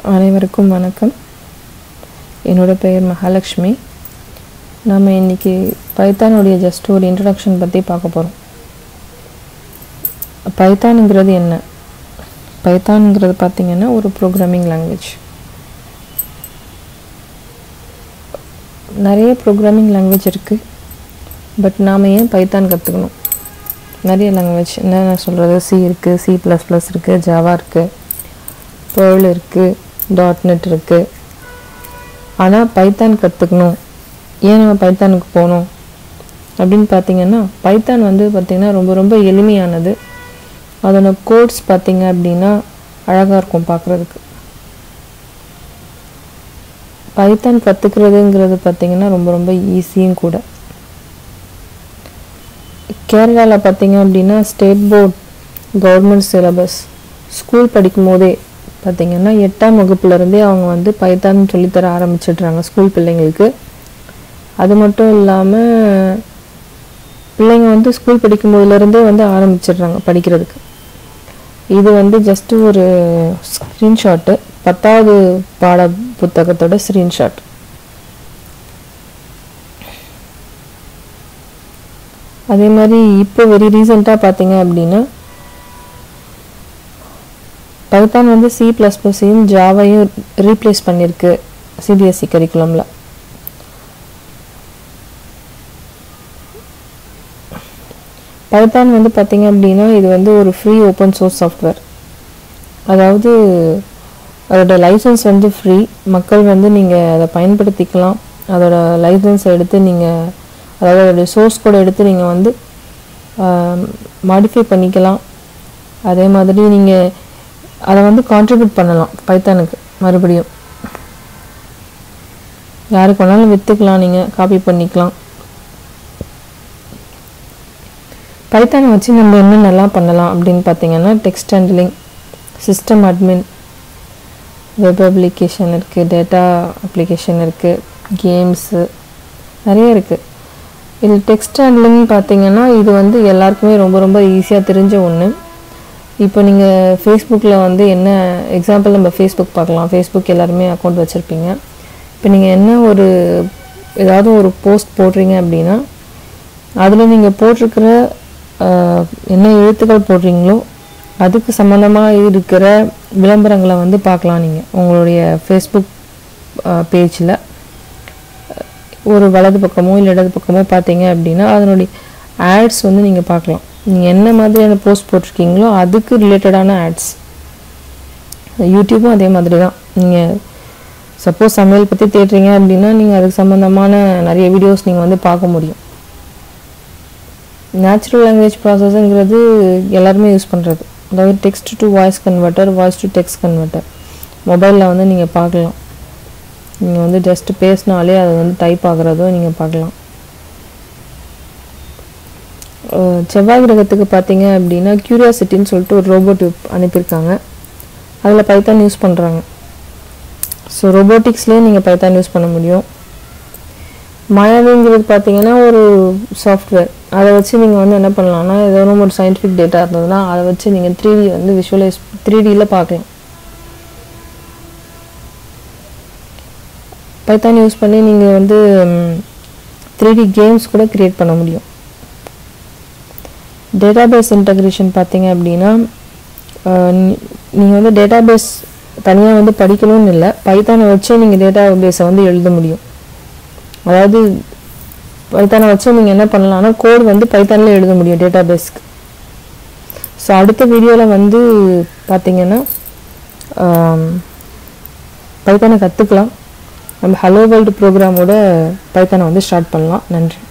அனைவருக்கும் வணக்கம் என்னோட பெயர் மகாலட்சுமி நம்ம இன்னைக்கு பைத்தானுடைய ஜஸ்ட் ஒரு இன்ட்ரடக்ஷன் பற்றி பார்க்க போகிறோம் பைத்தானுங்கிறது என்ன பைத்தானுங்கிறது பார்த்திங்கன்னா ஒரு ப்ரோக்ராமிங் லாங்குவேஜ் நிறைய ப்ரோக்ராமிங் லாங்குவேஜ் இருக்குது பட் நாம் ஏன் பைத்தான் கற்றுக்கணும் நிறைய லாங்குவேஜ் என்னென்ன சொல்கிறது சி இருக்குது சி ப்ளஸ் ப்ளஸ் இருக்குது ஜாவா இருக்குது பேர்ல் இருக்குது டாட் நெட் இருக்குது ஆனால் பைத்தான் கற்றுக்கணும் ஏன் நம்ம பைத்தானுக்கு போகணும் அப்படின்னு பார்த்தீங்கன்னா பைத்தான் வந்து பார்த்திங்கன்னா ரொம்ப ரொம்ப எளிமையானது அதோட கோட்ஸ் பார்த்தீங்க அப்படின்னா அழகாக இருக்கும் பார்க்குறதுக்கு பைத்தான் கற்றுக்கிறதுங்கிறது பார்த்திங்கன்னா ரொம்ப ரொம்ப ஈஸியும் கூட கேரளாவில் பார்த்தீங்க அப்படின்னா state board government syllabus school படிக்கும் போதே பார்த்தீங்கன்னா எட்டாம் வகுப்புலேருந்தே அவங்க வந்து பைத்தான் சொல்லித்தர ஆரம்பிச்சிடுறாங்க ஸ்கூல் பிள்ளைங்களுக்கு அது மட்டும் இல்லாமல் பிள்ளைங்க வந்து ஸ்கூல் படிக்கும் போதுலேருந்தே வந்து ஆரம்பிச்சிடுறாங்க படிக்கிறதுக்கு இது வந்து ஜஸ்ட்டு ஒரு ஸ்க்ரீன்ஷாட்டு பத்தாவது பாட புத்தகத்தோட ஸ்க்ரீன்ஷாட் அதே மாதிரி இப்போ வெரி ரீசெண்டாக பார்த்தீங்க அப்படின்னா பைத்தான் வந்து சி ப்ளஸ் ப்ளஸையும் ஜாவையும் ரீப்ளேஸ் பண்ணியிருக்கு சிபிஎஸ்சி கரிக்குலமில் பைத்தான் வந்து பார்த்தீங்க அப்படின்னா இது வந்து ஒரு ஃப்ரீ ஓப்பன் சோர்ஸ் சாஃப்ட்வேர் அதாவது அதோட லைசன்ஸ் வந்து ஃப்ரீ மக்கள் வந்து நீங்கள் அதை பயன்படுத்திக்கலாம் அதோட லைசன்ஸ் எடுத்து நீங்கள் அதாவது அதோடைய சோர்ஸ் கோடை எடுத்து நீங்கள் வந்து மாடிஃபை பண்ணிக்கலாம் அதே மாதிரி நீங்கள் அதை வந்து கான்ட்ரிபியூட் பண்ணலாம் பைத்தானுக்கு மறுபடியும் யாருக்கு வேணாலும் விற்றுக்கலாம் நீங்கள் காப்பி பண்ணிக்கலாம் பைத்தானை வச்சு நம்ம என்னென்னலாம் பண்ணலாம் அப்படின்னு பார்த்தீங்கன்னா text handling system admin web application இருக்குது டேட்டா அப்ளிகேஷன் இருக்குது கேம்ஸு நிறைய இருக்குது இது டெக்ஸ்ட் ஹேண்ட்லிங் பார்த்தீங்கன்னா இது வந்து எல்லாருக்குமே ரொம்ப ரொம்ப ஈஸியாக தெரிஞ்ச ஒன்று இப்போ நீங்கள் ஃபேஸ்புக்கில் வந்து என்ன எக்ஸாம்பிள் நம்ம ஃபேஸ்புக் பார்க்கலாம் ஃபேஸ்புக் எல்லாருமே அக்கௌண்ட் வச்சுருப்பீங்க இப்போ நீங்கள் என்ன ஒரு ஏதாவது ஒரு போஸ்ட் போடுறீங்க அப்படின்னா அதில் நீங்கள் போட்டிருக்கிற என்ன எழுத்துக்கள் போடுறீங்களோ அதுக்கு சம்மந்தமாக இருக்கிற விளம்பரங்களை வந்து பார்க்கலாம் நீங்கள் உங்களுடைய ஃபேஸ்புக் பேஜில் ஒரு வலது பக்கமோ இல்லை இடது பக்கமோ பார்த்தீங்க அப்படின்னா அதனுடைய ஆட்ஸ் வந்து நீங்கள் பார்க்கலாம் நீங்கள் என்ன மாதிரியான போஸ்ட் போட்டிருக்கீங்களோ அதுக்கு ரிலேட்டடான ஆட்ஸ் யூடியூப்பும் அதே மாதிரி தான் நீங்கள் சப்போஸ் சமையல் பற்றி தேடுறீங்க அப்படின்னா நீங்கள் அதுக்கு சம்மந்தமான நிறைய வீடியோஸ் நீங்கள் வந்து பார்க்க முடியும் நேச்சுரல் லாங்குவேஜ் ப்ராசஸுங்கிறது எல்லாருமே யூஸ் பண்ணுறது அதாவது text to voice converter voice to text converter மொபைலில் வந்து நீங்கள் பார்க்கலாம் நீங்கள் வந்து ஜஸ்ட் பேசினாலே அது வந்து டைப் ஆகிறதும் நீங்கள் பார்க்கலாம் செவ்வாய் கிரகத்துக்கு பார்த்தீங்க அப்படின்னா க்யூரியாசிட்டின்னு சொல்லிட்டு ஒரு ரோபோட் அனுப்பியிருக்காங்க அதில் பைத்தான் யூஸ் பண்ணுறாங்க ஸோ ரோபோட்டிக்ஸ்லேயே நீங்கள் பைத்தான் யூஸ் பண்ண முடியும் மாயாவிங்கிறது பார்த்தீங்கன்னா ஒரு சாஃப்ட்வேர் அதை வச்சு நீங்கள் வந்து என்ன பண்ணலாம்னா ஏதோ ஒரு சயின்டிஃபிக் டேட்டா இருந்ததுன்னா அதை வச்சு நீங்கள் த்ரீ டி வந்து விஷுவலைஸ் த்ரீ டியில் பார்க்கலாம் பைத்தான் யூஸ் பண்ணி நீங்கள் வந்து த்ரீ டி கேம்ஸ் கூட க்ரியேட் பண்ண முடியும் டேட்டாபேஸ் இன்டகிரேஷன் பார்த்தீங்க அப்படின்னா நீங்கள் வந்து டேட்டாபேஸ் தனியாக வந்து படிக்கணும்னு இல்லை பைத்தானை வச்சு நீங்கள் டேட்டா பேஸை வந்து எழுத முடியும் அதாவது பைத்தானை வச்சு நீங்கள் என்ன பண்ணலாம்னா கோட் வந்து பைத்தானில் எழுத முடியும் டேட்டா பேஸ்க்கு ஸோ அடுத்த வீடியோவில் வந்து பார்த்தீங்கன்னா பைத்தானை கற்றுக்கலாம் நம்ம ஹலோ வேர்ல்டு ப்ரோக்ராமோட பைத்தானை வந்து ஸ்டார்ட் பண்ணலாம் நன்றி